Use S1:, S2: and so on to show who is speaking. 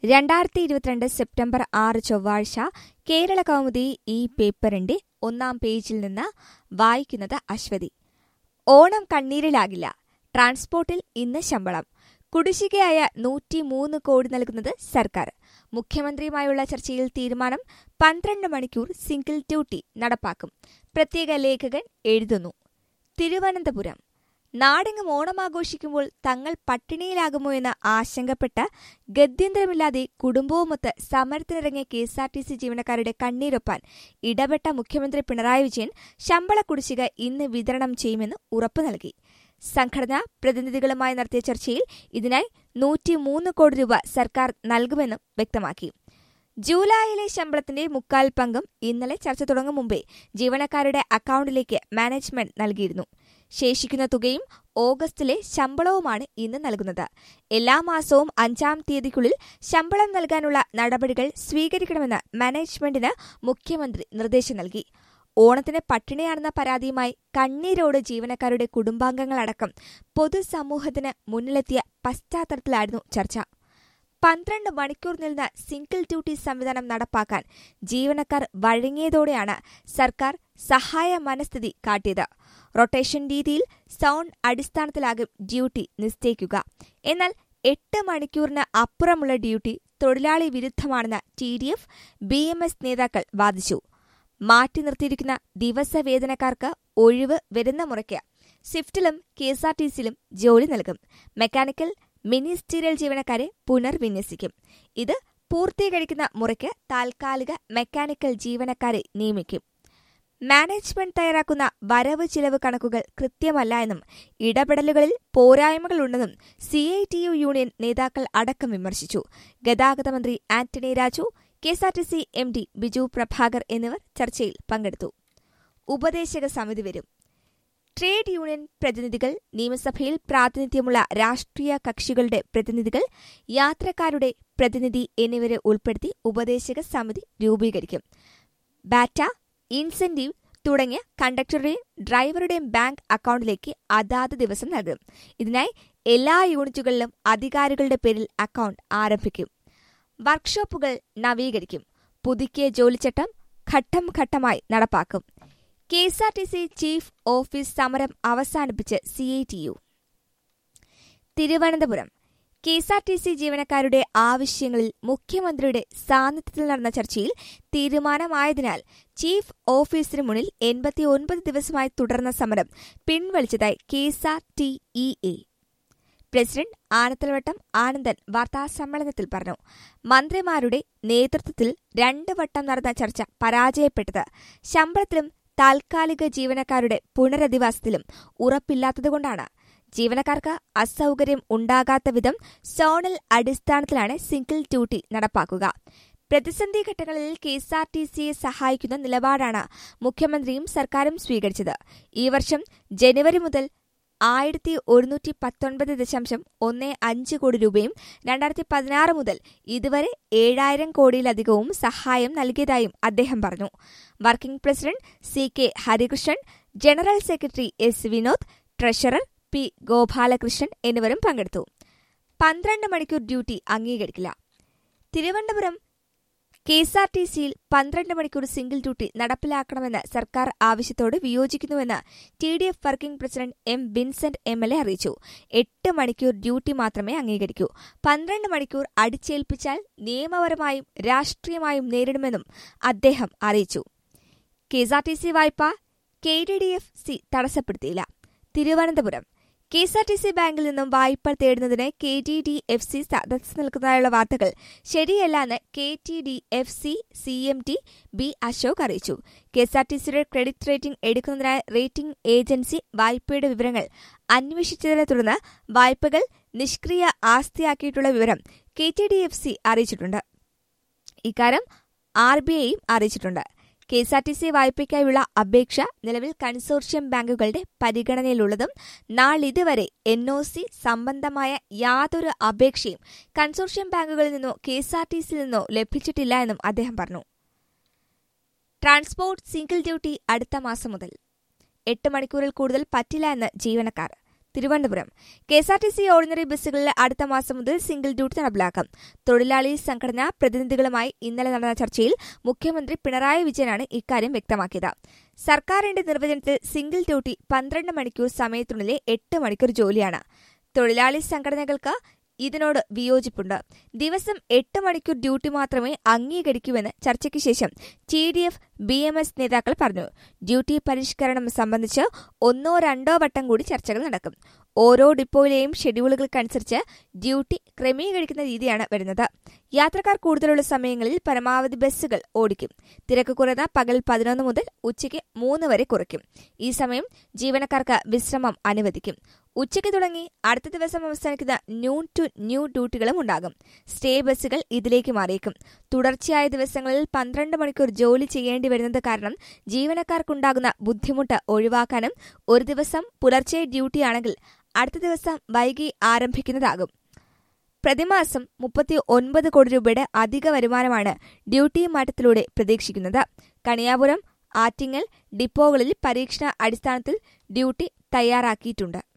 S1: രണ്ടായിരത്തി ഇരുപത്തിരണ്ട് സെപ്റ്റംബർ ആറ് ചൊവ്വാഴ്ച കേരള കൗമുദി ഈ പേപ്പറിന്റെ ഒന്നാം പേജിൽ നിന്ന് വായിക്കുന്നത് അശ്വതി ഓണം കണ്ണീരിലാകില്ല ട്രാൻസ്പോർട്ടിൽ ഇന്ന് ശമ്പളം കുടിശ്ശികയായ നൂറ്റിമൂന്ന് കോടി നൽകുന്നത് സർക്കാർ മുഖ്യമന്ത്രിയുമായുള്ള ചർച്ചയിൽ തീരുമാനം പന്ത്രണ്ട് മണിക്കൂർ സിംഗിൾ ഡ്യൂട്ടി നടപ്പാക്കും പ്രത്യേക ലേഖകൻ എഴുതുന്നു തിരുവനന്തപുരം നാടെങ്ങും ഓണം ആഘോഷിക്കുമ്പോൾ തങ്ങൾ പട്ടിണിയിലാകുമോ എന്ന് ആശങ്കപ്പെട്ട് ഗത്യന്തരമില്ലാതെ കുടുംബവുമൊത്ത് സമരത്തിനിറങ്ങിയ K S R T C ജീവനക്കാരുടെ കണ്ണീരൊപ്പാൻ ഇടപെട്ട മുഖ്യമന്ത്രി പിണറായി വിജയൻ ശമ്പള കുടിശ്ശിക ഇന്ന് വിതരണം ചെയ്യുമെന്ന് ഉറപ്പു നൽകി സംഘടനാ പ്രതിനിധികളുമായി നടത്തിയ ചർച്ചയിൽ ഇതിനായി നൂറ്റിമൂന്ന് കോടി രൂപ സർക്കാർ നൽകുമെന്നും വ്യക്തമാക്കി ജൂലൈയിലെ ശമ്പളത്തിന്റെ മുക്കാൽ പങ്കും ഇന്നലെ ചർച്ച തുടങ്ങും മുമ്പേ ജീവനക്കാരുടെ അക്കൌണ്ടിലേക്ക് മാനേജ്മെന്റ് നൽകിയിരുന്നു ശേഷിക്കുന്ന തുകയും ഓഗസ്റ്റിലെ ശമ്പളവുമാണ് ഇന്ന് നൽകുന്നത് എല്ലാ മാസവും അഞ്ചാം തീയതിക്കുള്ളിൽ ശമ്പളം നൽകാനുള്ള നടപടികൾ സ്വീകരിക്കണമെന്ന് മാനേജ്മെന്റിന് മുഖ്യമന്ത്രി നിർദ്ദേശം നൽകി ഓണത്തിന് പട്ടിണിയാണെന്ന പരാതിയുമായി കണ്ണീരോട് ജീവനക്കാരുടെ കുടുംബാംഗങ്ങളടക്കം പൊതുസമൂഹത്തിന് മുന്നിലെത്തിയ പശ്ചാത്തലത്തിലായിരുന്നു ചർച്ച പന്ത്രണ്ട് മണിക്കൂർ നിന്ന സിംഗിൾ ഡ്യൂട്ടി സംവിധാനം നടപ്പാക്കാൻ ജീവനക്കാർ വഴങ്ങിയതോടെയാണ് സർക്കാർ സഹായ മനസ്ഥിതി കാട്ടിയത് റൊട്ടേഷൻ രീതിയിൽ സൗണ്ട് അടിസ്ഥാനത്തിലാകും ഡ്യൂട്ടി നിശ്ചയിക്കുക എന്നാൽ എട്ട് മണിക്കൂറിന് അപ്പുറമുള്ള ഡ്യൂട്ടി തൊഴിലാളി വിരുദ്ധമാണെന്ന് T D F B M S നേതാക്കൾ വാദിച്ചു മാറ്റി നിർത്തിയിരിക്കുന്ന ദിവസവേതനക്കാർക്ക് ഒഴിവ് വരുന്ന മുറയ്ക്ക് സ്വിഫ്റ്റിലും കെ എസ് ആർ ടി സിയിലും ജോലി നൽകും മെക്കാനിക്കൽ മിനിസ്റ്റീരിയൽ ജീവനക്കാരെ പുനർവിന്യസിക്കും ഇത് പൂർത്തീകരിക്കുന്ന മുറയ്ക്ക് താൽക്കാലിക മെക്കാനിക്കൽ ജീവനക്കാരെ നിയമിക്കും മാനേജ്മെന്റ് തയ്യാറാക്കുന്ന വരവ് ചിലവ് കണക്കുകൾ കൃത്യമല്ല എന്നും ഇടപെടലുകളിൽ പോരായ്മകളുണ്ടെന്നും C I T U union നേതാക്കൾ അടക്കം വിമർശിച്ചു ഗതാഗത മന്ത്രി Antony Raju K S R T C M D Biju Prabhakar എന്നിവർ ചർച്ചയിൽ പങ്കെടുത്തു ഉപദേശക സമിതി വരും ട്രേഡ് യൂണിയൻ പ്രതിനിധികൾ നിയമസഭയിൽ പ്രാതിനിധ്യമുള്ള രാഷ്ട്രീയ കക്ഷികളുടെ പ്രതിനിധികൾ യാത്രക്കാരുടെ പ്രതിനിധി എന്നിവരെ ഉൾപ്പെടുത്തി ഉപദേശക സമിതി രൂപീകരിക്കും ബാറ്റ ഇൻസെന്റീവ് തുടങ്ങിയ കണ്ടക്ടറുടെയും ഡ്രൈവറുടെയും ബാങ്ക് അക്കൌണ്ടിലേക്ക് അതാത് ദിവസം നൽകും ഇതിനായി എല്ലാ യൂണിറ്റുകളിലും അധികാരികളുടെ പേരിൽ അക്കൌണ്ട് ആരംഭിക്കും വർക്ക്ഷോപ്പുകൾ നവീകരിക്കും പുതുക്കിയ ജോലിച്ചട്ടം ഘട്ടം ഘട്ടമായി നടപ്പാക്കും K S R T C chief office സമരം അവസാനിപ്പിച്ച് C I T U Thiruvananthapuram K S R T C ജീവനക്കാരുടെ ആവശ്യങ്ങളിൽ മുഖ്യമന്ത്രിയുടെ സാന്നിധ്യത്തിൽ നടന്ന ചർച്ചയിൽ തീരുമാനമായതിനാൽ ചീഫ് ഓഫീസിന് മുന്നിൽ എൺപത്തിയൊൻപത് ദിവസമായി തുടർന്ന സമരം പിൻവലിച്ചതായി K S R T E A president Anathalavattom Anandan വാർത്താസമ്മേളനത്തിൽ പറഞ്ഞു മന്ത്രിമാരുടെ നേതൃത്വത്തിൽ രണ്ട് വട്ടം നടന്ന ചർച്ച പരാജയപ്പെട്ടത് ശമ്പളത്തിലും താൽക്കാലിക ജീവനക്കാരുടെ പുനരധിവാസത്തിലും ഉറപ്പില്ലാത്തതുകൊണ്ടാണ് ജീവനക്കാർക്ക് അസൗകര്യം ഉണ്ടാകാത്ത വിധം സോണൽ അടിസ്ഥാനത്തിലാണ് സിംഗിൾ ഡ്യൂട്ടി നടപ്പാക്കുക പ്രതിസന്ധി ഘട്ടങ്ങളിൽ കെ എസ് ആർ ടി സിയെ സഹായിക്കുന്ന നിലപാടാണ് മുഖ്യമന്ത്രിയും സർക്കാരും സ്വീകരിച്ചത് ഈ വർഷം ജനുവരി മുതൽ ആയിരത്തി ഒരുന്നൂറ്റി പത്തൊൻപത് ദശാംശം ഒന്ന് അഞ്ച് കോടി രൂപയും രണ്ടായിരത്തി പതിനാറ് മുതൽ ഇതുവരെ ഏഴായിരം കോടിയിലധികവും സഹായം നൽകിയതായും അദ്ദേഹം പറഞ്ഞു working president C K Harikrishnan general secretary S Vinod treasurer P Gopalakrishnan എന്നിവരും പങ്കെടുത്തു പന്ത്രണ്ട് മണിക്കൂർ ഡ്യൂട്ടി അംഗീകരിക്കില്ല Thiruvananthapuram K S R T സിയിൽ പന്ത്രണ്ട് മണിക്കൂർ സിംഗിൾ ഡ്യൂട്ടി നടപ്പിലാക്കണമെന്ന് സർക്കാർ ആവശ്യത്തോട് വിയോജിക്കുന്നുവെന്ന് T D F working president M Vincent M L A അറിയിച്ചു എട്ട് മണിക്കൂർ ഡ്യൂട്ടി മാത്രമേ അംഗീകരിക്കൂ പന്ത്രണ്ട് മണിക്കൂർ അടിച്ചേൽപ്പിച്ചാൽ നിയമപരമായും രാഷ്ട്രീയമായും നേരിടുമെന്നും അദ്ദേഹം അറിയിച്ചു K S R T C വായ്പ K D D F C തടസ്സപ്പെടുത്തിയില്ല തിരുവനന്തപുരം K S R T C ബാങ്കിൽ നിന്നും വായ്പ തേടുന്നതിന് K T D F C തടസ്സം നിൽക്കുന്നതായുള്ള വാർത്തകൾ ശരിയല്ലെന്ന് K T D F C C M T B Ashok അറിയിച്ചു കെ എസ് ആർ ടി സിയുടെ ക്രെഡിറ്റ് റേറ്റിംഗ് എടുക്കുന്നതിനായി റേറ്റിംഗ് ഏജൻസി വായ്പയുടെ വിവരങ്ങൾ അന്വേഷിച്ചതിനെ തുടർന്ന് വായ്പകൾ നിഷ്ക്രിയ ആസ്തിയാക്കിയിട്ടുള്ള വിവരം K T D F C അറിയിച്ചിട്ടുണ്ട് ഇക്കാര്യം ആർ ബി ഐയും അറിയിച്ചിട്ടുണ്ട് K S R T C വായ്പയ്ക്കായുള്ള അപേക്ഷ നിലവിൽ കൺസോർഷ്യം ബാങ്കുകളുടെ പരിഗണനയിലുള്ളതും നാളിതുവരെ എൻ ഒ സി സംബന്ധമായ യാതൊരു അപേക്ഷയും കൺസോർഷ്യം ബാങ്കുകളിൽ നിന്നോ കെ എസ് ആർ ടി സിയിൽ നിന്നോ ലഭിച്ചിട്ടില്ല എന്നും അദ്ദേഹം പറഞ്ഞു ട്രാൻസ്പോർട്ട് സിംഗിൾ ഡ്യൂട്ടി അടുത്ത മാസം മുതൽ എട്ട് മണിക്കൂറിൽ കൂടുതൽ പറ്റില്ല എന്ന് ജീവനക്കാർ Thiruvananthapuram K S R T C ordinary ബസ്സുകളിൽ അടുത്ത മാസം മുതൽ സിംഗിൾ ഡ്യൂട്ടി നടപ്പിലാക്കും തൊഴിലാളി സംഘടനാ പ്രതിനിധികളുമായി ഇന്നലെ നടന്ന ചർച്ചയിൽ മുഖ്യമന്ത്രി പിണറായി വിജയനാണ് ഇക്കാര്യം വ്യക്തമാക്കിയത് സർക്കാരിന്റെ നിർവചനത്തിൽ സിംഗിൾ ഡ്യൂട്ടി പന്ത്രണ്ട് മണിക്കൂർ സമയത്തിനുള്ളിലെ എട്ട് മണിക്കൂർ ജോലിയാണ് തൊഴിലാളി സംഘടനകൾക്ക് ഇതിനോട് വിയോജിപ്പുണ്ട് ദിവസം എട്ട് മണിക്കൂർ ഡ്യൂട്ടി മാത്രമേ അംഗീകരിക്കൂവെന്ന് ചർച്ചയ്ക്ക് ശേഷം T D F B M S നേതാക്കൾ പറഞ്ഞു ഡ്യൂട്ടി പരിഷ്കരണം സംബന്ധിച്ച് ഒന്നോ രണ്ടോ വട്ടം കൂടി ചർച്ചകൾ നടക്കും ഓരോ ഡിപ്പോയിലെയും ഷെഡ്യൂളുകൾക്കനുസരിച്ച് ഡ്യൂട്ടി ക്രമീകരിക്കുന്ന രീതിയാണ് വരുന്നത് യാത്രക്കാർ കൂടുതലുള്ള സമയങ്ങളിൽ പരമാവധി ബസ്സുകൾ ഓടിക്കും തിരക്ക് കുറഞ്ഞ പകൽ പതിനൊന്ന് മുതൽ ഉച്ചയ്ക്ക് മൂന്ന് വരെ കുറയ്ക്കും ഈ സമയം ജീവനക്കാർക്ക് വിശ്രമം അനുവദിക്കും ഉച്ചയ്ക്ക് തുടങ്ങി അടുത്ത ദിവസം അവസാനിക്കുന്ന ന്യൂൺ ടു ന്യൂ ഡ്യൂട്ടികളും ഉണ്ടാകും സ്റ്റേ ബസ്സുകൾ ഇതിലേക്ക് മാറിയേക്കും തുടർച്ചയായ ദിവസങ്ങളിൽ പന്ത്രണ്ട് മണിക്കൂർ ജോലി ചെയ്യേണ്ടി വരുന്നത് കാരണം ജീവനക്കാർക്കുണ്ടാകുന്ന ബുദ്ധിമുട്ട് ഒഴിവാക്കാനും ഒരു ദിവസം പുലർച്ചെ ഡ്യൂട്ടിയാണെങ്കിൽ അടുത്ത ദിവസം വൈകി ആരംഭിക്കുന്നതാകും പ്രതിമാസം മുപ്പത്തി ഒൻപത് കോടി രൂപയുടെ അധിക വരുമാനമാണ് ഡ്യൂട്ടി മാറ്റത്തിലൂടെ പ്രതീക്ഷിക്കുന്നത് കണിയാപുരം ആറ്റിങ്ങൽ ഡിപ്പോകളിൽ പരീക്ഷണ അടിസ്ഥാനത്തിൽ ഡ്യൂട്ടി തയ്യാറാക്കിയിട്ടുണ്ട്